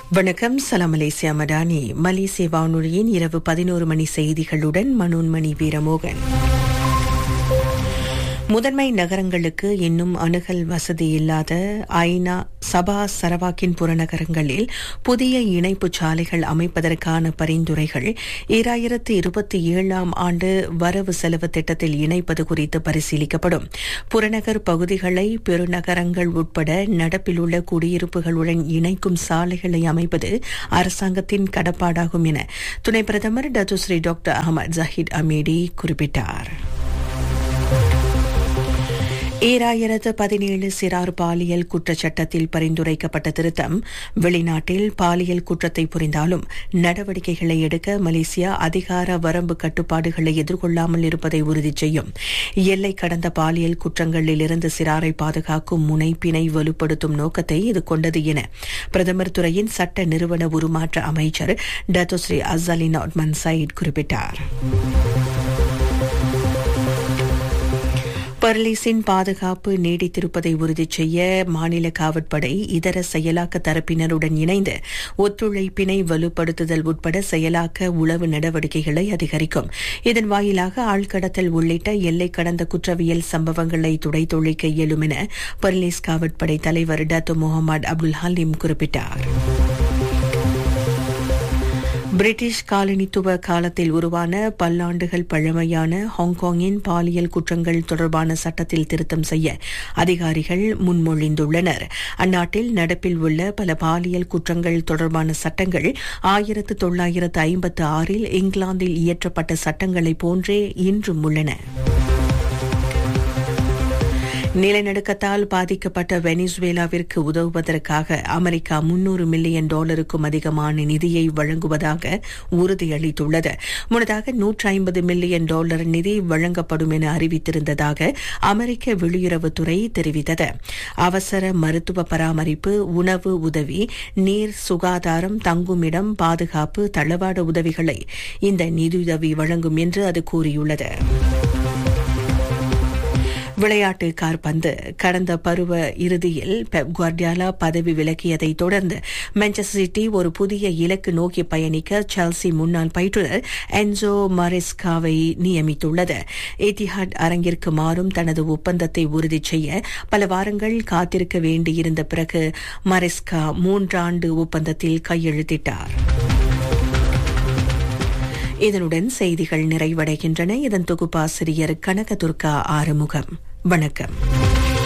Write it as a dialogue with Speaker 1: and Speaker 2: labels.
Speaker 1: வணக்கம் சலாம் மலேசியா மடானி மலேசிய வானொலியின் இரவு பதினோரு மணி செய்திகளுடன் மனோன்மணி வீரமோகன் முதன்மை நகரங்களுக்கு இன்னும் அணுகல் வசதி இல்லாத ஐநா சபா சரவாக்கின் புறநகரங்களில் புதிய இணைப்பு சாலைகள் அமைப்பதற்கான பரிந்துரைகள் ஈராயிரத்து இருபத்தி ஏழாம் ஆண்டு வரவு செலவு திட்டத்தில் இணைப்பது குறித்து பரிசீலிக்கப்படும் புறநகர் பகுதிகளை பெருநகரங்கள் உட்பட நடப்பில் உள்ள குடியிருப்புகளுடன் இணைக்கும் சாலைகளை அமைப்பது அரசாங்கத்தின் கடப்பாடாகும் என துணை பிரதமர் Datuk Seri doctor Ahmad Zahid Hamidi குறிப்பிட்டார் ஈராயிரத்து பதினேழு சிறார் பாலியல் குற்றச்சட்டத்தில் பரிந்துரைக்கப்பட்ட திருத்தம் வெளிநாட்டில் பாலியல் குற்றத்தை புரிந்தாலும் நடவடிக்கைகளை எடுக்க மலேசியா அதிகார வரம்பு கட்டுப்பாடுகளை எதிர்கொள்ளாமல் இருப்பதை உறுதி செய்யும் எல்லை கடந்த பாலியல் குற்றங்களில் இருந்து சிறாரை பாதுகாக்கும் முனைப்பினை வலுப்படுத்தும் நோக்கத்தை இது கொண்டது என பிரதமர் துறையின் சட்ட நிறுவன உருமாற்ற அமைச்சர் டத்தோஸ்ரீ அசலின் ஒட்மன் சயிட் குறிப்பிட்டார் பர்லீஸின் பாதுகாப்பு நீடித்திருப்பதை உறுதி செய்ய மாநில காவற்படை இதர செயலாக்க தரப்பினருடன் இணைந்து ஒத்துழைப்பினை வலுப்படுத்துதல் உட்பட செயலாக்க உளவு நடவடிக்கைகளை அதிகரிக்கும் இதன் வாயிலாக ஆழ்கடத்தல் உள்ளிட்ட எல்லை கடந்த குற்றவியல் சம்பவங்களை துடைத்தொழிக்க இயலும் என பர்லீஸ் காவற்படை தலைவர் டத்து முகமது அப்துல் ஹலீம் குறிப்பிட்டார் பிரிட்டிஷ் காலனித்துவ காலத்தில் உருவான பல்லாண்டுகள் பழமையான ஹாங்காங்கின் பாலியல் குற்றங்கள் தொடர்பான சட்டத்தில் திருத்தம் செய்ய அதிகாரிகள் முன்மொழிந்துள்ளனர் அந்நாட்டில் நடப்பில் உள்ள பல பாலியல் குற்றங்கள் தொடர்பான சட்டங்கள் ஆயிரத்து தொள்ளாயிரத்து ஐம்பத்து ஆறில் இங்கிலாந்தில் இயற்றப்பட்ட சட்டங்களைப் போன்றே இன்றும் உள்ளன நிலநடுக்கத்தால் பாதிக்கப்பட்ட வெனிசுவேலாவிற்கு உதவுவதற்காக அமெரிக்கா முன்னூறு மில்லியன் டாலருக்கும் அதிகமான நிதியை வழங்குவதாக உறுதியளித்துள்ளது முன்னதாக நூற்றி ஐம்பது மில்லியன் டாலர் நிதி வழங்கப்படும் என அறிவித்திருந்ததாக அமெரிக்க வெளியுறவுத்துறை தெரிவித்தது அவசர மருத்துவ பராமரிப்பு உணவு உதவி நீர் சுகாதாரம் தங்குமிடம் பாதுகாப்பு தளவாட உதவிகளை இந்த நிதியுதவி வழங்கும் என்று அது கூறியுள்ளது விளையாட்டு கார்பந்து கடந்த பருவ இறுதியில் பெப் குவார்டியாலா பதவி விலகியதை தொடர்ந்து மான்செஸ்டர் சிட்டி ஒரு புதிய இலக்கு நோக்கி பயணிக்க செல்சி முன்னாள் பயிற்றுநர் என்சோ மரிஸ்காவை நியமித்துள்ளது எத்திஹாட் அரங்கிற்கு மாறும் தனது ஒப்பந்தத்தை உறுதி செய்ய பல வாரங்கள் காத்திருக்க வேண்டியிருந்த பிறகு மரிஸ்கா மூன்றாண்டு ஒப்பந்தத்தில் கையெழுத்திட்டார் இதனுடன் செய்திகள் நிறைவடைகின்றன இதன் தொகுப்பாசிரியர் கனகதுர்கா ஆறுமுகம் வணக்கம்